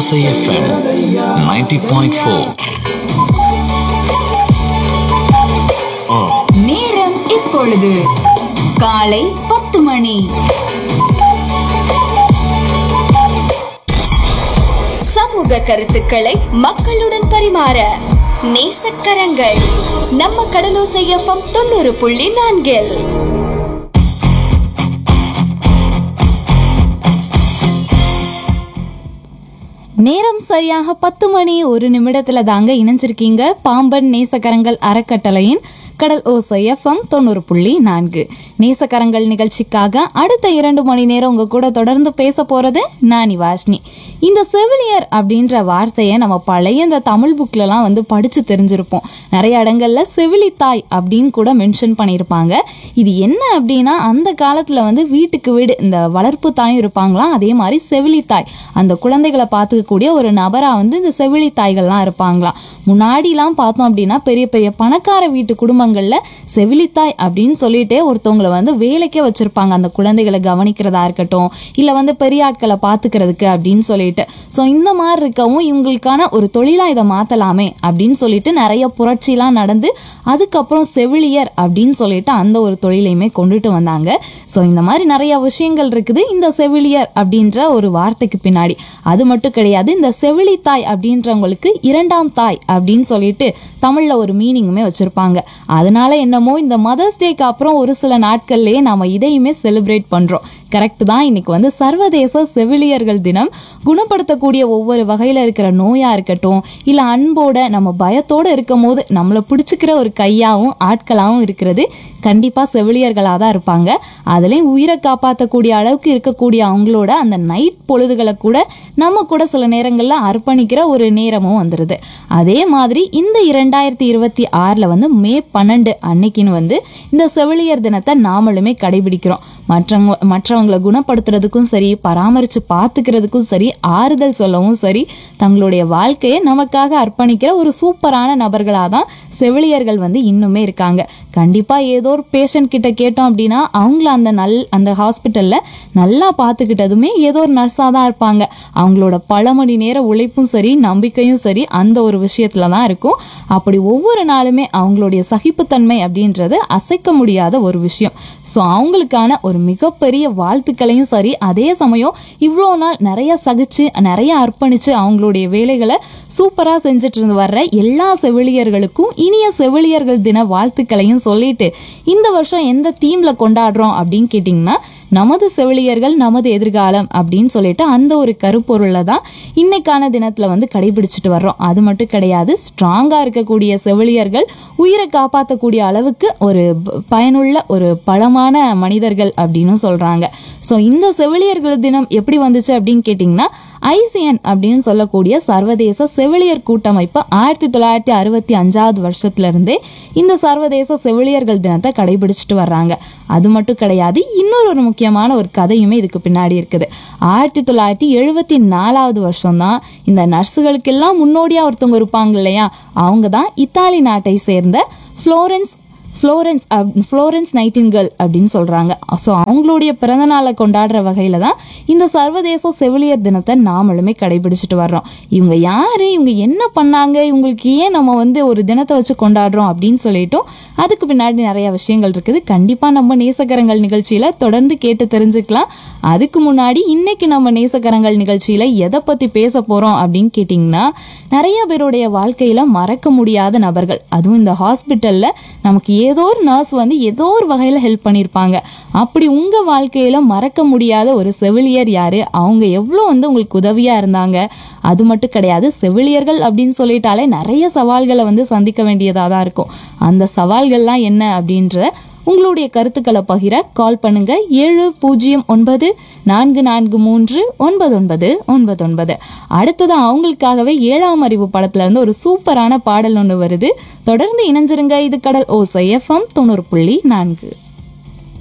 ஓசை எஃப்எம் 90.4 நேரம் இப்பொழுது காலை பத்து மணி சமூக கருத்துக்களை மக்களுடன் பரிமாற நேசக்கரங்கள் நம்ம கடலோசை எஃப்எம் தொண்ணூறு புள்ளி நான்கில் நேரம் சரியாக பத்து மணி ஒரு நிமிடத்துல தாங்க இணைஞ்சிருக்கீங்க பாம்பன் நேசக்கரங்கள் அறக்கட்டளையின் கடல் ஓசை எஃப்எம் தொண்ணூறு புள்ளி நான்கு நேசக்கரங்கள் நிகழ்ச்சிக்காக அடுத்த இரண்டு மணி நேரம் உங்க கூட தொடர்ந்து பேச போறது நானி வாஷ்னி இந்த செவிலியர் அப்படின்ற வார்த்தையை நம்ம பழைய இந்த தமிழ் புக்லலாம் வந்து படிச்சு தெரிஞ்சிருப்போம் நிறைய இடங்கள்ல செவிலித்தாய் அப்படின்னு கூட மென்ஷன் பண்ணியிருப்பாங்க இது என்ன அப்படின்னா அந்த காலத்துல வந்து வீட்டுக்கு வீடு இந்த வளர்ப்பு தாயும் இருப்பாங்களாம் அதே மாதிரி செவிலித்தாய் அந்த குழந்தைகளை பார்த்துக்கக்கூடிய ஒரு நபரா வந்து இந்த செவிலித்தாய்கள்லாம் இருப்பாங்களாம் முன்னாடிலாம் பார்த்தோம் அப்படின்னா பெரிய பெரிய பணக்கார வீட்டு குடும்பங்கள்ல செவிலித்தாய் அப்படின்னு சொல்லிட்டே ஒருத்தவங்களை வந்து வேலைக்கே வச்சிருப்பாங்க அந்த குழந்தைகளை கவனிக்கிறதா இருக்கட்டும் இல்ல வந்து பெரிய ஆட்களை பார்த்துக்கிறதுக்கு அப்படின்னு சொல்லிட்டு ஸோ இந்த மாதிரி இருக்கவும் இவங்களுக்கான ஒரு தொழிலா இதை மாத்தலாமே அப்படின்னு சொல்லிட்டு நிறைய புரட்சிலாம் நடந்து அதுக்கப்புறம் செவிலியர் அப்படின்னு சொல்லிட்டு அந்த ஒரு தொழிலையுமே கொண்டுட்டு வந்தாங்க ஸோ இந்த மாதிரி நிறைய விஷயங்கள் இருக்குது இந்த செவிலியர் அப்படின்ற ஒரு வார்த்தைக்கு பின்னாடி அது மட்டும் கிடையாது இந்த செவிலித்தாய் அப்படின்றவங்களுக்கு இரண்டாம் தாய் அப்படின்னு சொல்லிட்டு தமிழ்ல ஒரு மீனிங்குமே வச்சிருப்பாங்க அதனால என்னமோ இந்த மதர்ஸ் டேக்கு அப்புறம் ஒரு சில நாட்கள்லயே நாம இதையுமே செலிப்ரேட் பண்றோம் கரெக்ட் தான் இன்னைக்கு வந்து சர்வதேச செவிலியர்கள் தினம் குணப்படுத்தக்கூடிய ஒவ்வொரு வகையில இருக்கிற நோயா இருக்கட்டும் இல்ல அன்போட நம்ம பயத்தோட இருக்கும் போது நம்மளை பிடிச்சிக்கிற ஒரு கையாவும் ஆட்களாவும் இருக்கிறது கண்டிப்பா செவிலியர்களாக தான் இருப்பாங்க அதுலயும் உயிரை காப்பாற்றக்கூடிய அளவுக்கு இருக்கக்கூடிய அவங்களோட அந்த நைட் பொழுதுகளை கூட நம்ம கூட சில நேரங்கள்ல அர்ப்பணிக்கிற ஒரு நேரமும் வந்துடுது அதே மாதிரி இந்த இரண்டாயிரத்தி இருபத்தி ஆறில் வந்து மே பன்னெண்டு அன்னைக்குன்னு வந்து இந்த செவிலியர் தினத்தை நாமளுமே கடைபிடிக்கிறோம் மற்றவங்க மற்றவங்களை குணப்படுத்துறதுக்கும் சரி பராமரித்து பார்த்துக்கிறதுக்கும் சரி ஆறுதல் சொல்லவும் சரி தங்களுடைய வாழ்க்கையை நமக்காக அர்ப்பணிக்கிற ஒரு சூப்பரான நபர்களாக தான் செவிலியர்கள் வந்து இன்னுமே இருக்காங்க கண்டிப்பாக ஏதோ ஒரு பேஷண்ட் கிட்ட கேட்டோம் அப்படின்னா அவங்கள அந்த நல் அந்த ஹாஸ்பிட்டலில் நல்லா பார்த்துக்கிட்டதுமே ஏதோ ஒரு நர்ஸாக தான் இருப்பாங்க அவங்களோட பல மணி நேர உழைப்பும் சரி நம்பிக்கையும் சரி அந்த ஒரு விஷயத்துல தான் இருக்கும் அப்படி ஒவ்வொரு நாளுமே அவங்களுடைய சகிப்புத்தன்மை அப்படின்றது அசைக்க முடியாத ஒரு விஷயம் ஸோ அவங்களுக்கான ஒரு மிகப்பெரிய வாழ்த்துக்களையும் சரி அதே சமயம் இவ்வளோ நாள் நிறைய சகிச்சு நிறைய அர்ப்பணிச்சு அவங்களுடைய வேலைகளை சூப்பராக செஞ்சுட்டு இருந்து வர்ற எல்லா செவிலியர்களுக்கும் இனிய செவிலியர்கள் தின வாழ்த்துக்களையும் சொல்லிட்டு இந்த வருஷம் எந்த தீம்ல கொண்டாடுறோம் அப்படின்னு கேட்டிங்கன்னா நமது செவிலியர்கள் நமது எதிர்காலம் அப்படின்னு சொல்லிட்டு அந்த ஒரு கருப்பொருளை தான் இன்னைக்கான தினத்துல வந்து கடைபிடிச்சிட்டு வர்றோம் அது மட்டும் கிடையாது ஸ்ட்ராங்கா இருக்கக்கூடிய செவிலியர்கள் உயிரை காப்பாற்றக்கூடிய அளவுக்கு ஒரு ப- பயனுள்ள ஒரு பலமான மனிதர்கள் அப்படின்னு சொல்றாங்க ஸோ இந்த செவிலியர்கள் தினம் எப்படி வந்துச்சு அப்படின்னு கேட்டிங்கன்னா ஐசிஎன் அப்படின்னு சொல்லக்கூடிய சர்வதேச செவிலியர் கூட்டமைப்பு ஆயிரத்தி தொள்ளாயிரத்தி அறுபத்தி அஞ்சாவது வருஷத்துல இருந்தே இந்த சர்வதேச செவிலியர்கள் தினத்தை கடைபிடிச்சிட்டு வர்றாங்க அது மட்டும் கிடையாது இன்னொரு ஒரு முக்கியமான ஒரு கதையுமே இதுக்கு பின்னாடி இருக்குது ஆயிரத்தி தொள்ளாயிரத்தி எழுபத்தி நாலாவது வருஷம் தான் இந்த நர்ஸுகளுக்கெல்லாம் முன்னோடியா ஒருத்தவங்க இருப்பாங்க இல்லையா அவங்க தான் இத்தாலி நாட்டை சேர்ந்த Florence Florence of Florence Nightingale அப்படின்னு சொல்கிறாங்க ஸோ அவங்களுடைய பிறந்த நாளை கொண்டாடுற வகையில் தான் இந்த சர்வதேச செவிலியர் தினத்தை நாமளுமே கடைபிடிச்சிட்டு வர்றோம் இவங்க யார் இவங்க என்ன பண்ணாங்க இவங்களுக்கு ஏன் நம்ம வந்து ஒரு தினத்தை வச்சு கொண்டாடுறோம் அப்படின்னு சொல்லிட்டும் அதுக்கு பின்னாடி நிறைய விஷயங்கள் இருக்குது கண்டிப்பாக நம்ம நேசக்கரங்கள் நிகழ்ச்சியில் தொடர்ந்து கேட்டு தெரிஞ்சுக்கலாம் அதுக்கு முன்னாடி இன்னைக்கு நம்ம நேசக்கரங்கள் நிகழ்ச்சியில் எதை பற்றி பேச போகிறோம் அப்படின்னு கேட்டிங்கன்னா நிறைய பேருடைய வாழ்க்கையில் மறக்க முடியாத நபர்கள் அதுவும் இந்த ஹாஸ்பிட்டலில் நமக்கு ஏதோ ஒரு நர்ஸ் வந்து ஏதோ ஒரு வகையில் ஹெல்ப் பண்ணியிருப்பாங்க அப்படி உங்கள் வாழ்க்கையில் மறக்க முடியாத ஒரு செவிலியர் யார் அவங்க எவ்வளோ வந்து உங்களுக்கு உதவியாக இருந்தாங்க அது மட்டும் கிடையாது செவிலியர்கள் அப்படின்னு சொல்லிட்டாலே நிறைய சவால்களை வந்து சந்திக்க வேண்டியதாக தான் இருக்கும் அந்த சவால்கள்லாம் என்ன அப்படின்ற உங்களுடைய கருத்துக்களை பகிர கால் பண்ணுங்க ஏழு பூஜ்ஜியம் ஒன்பது நான்கு நான்கு மூன்று ஒன்பது ஒன்பது ஒன்பது ஒன்பது அடுத்தது அவங்களுக்காகவே ஏழாம் அறிவு படத்துல இருந்து ஒரு சூப்பரான பாடல் ஒன்று வருது தொடர்ந்து இணைஞ்சிருங்க இது கடல் ஓசை எஃப்எம் தொண்ணூறு புள்ளி நான்கு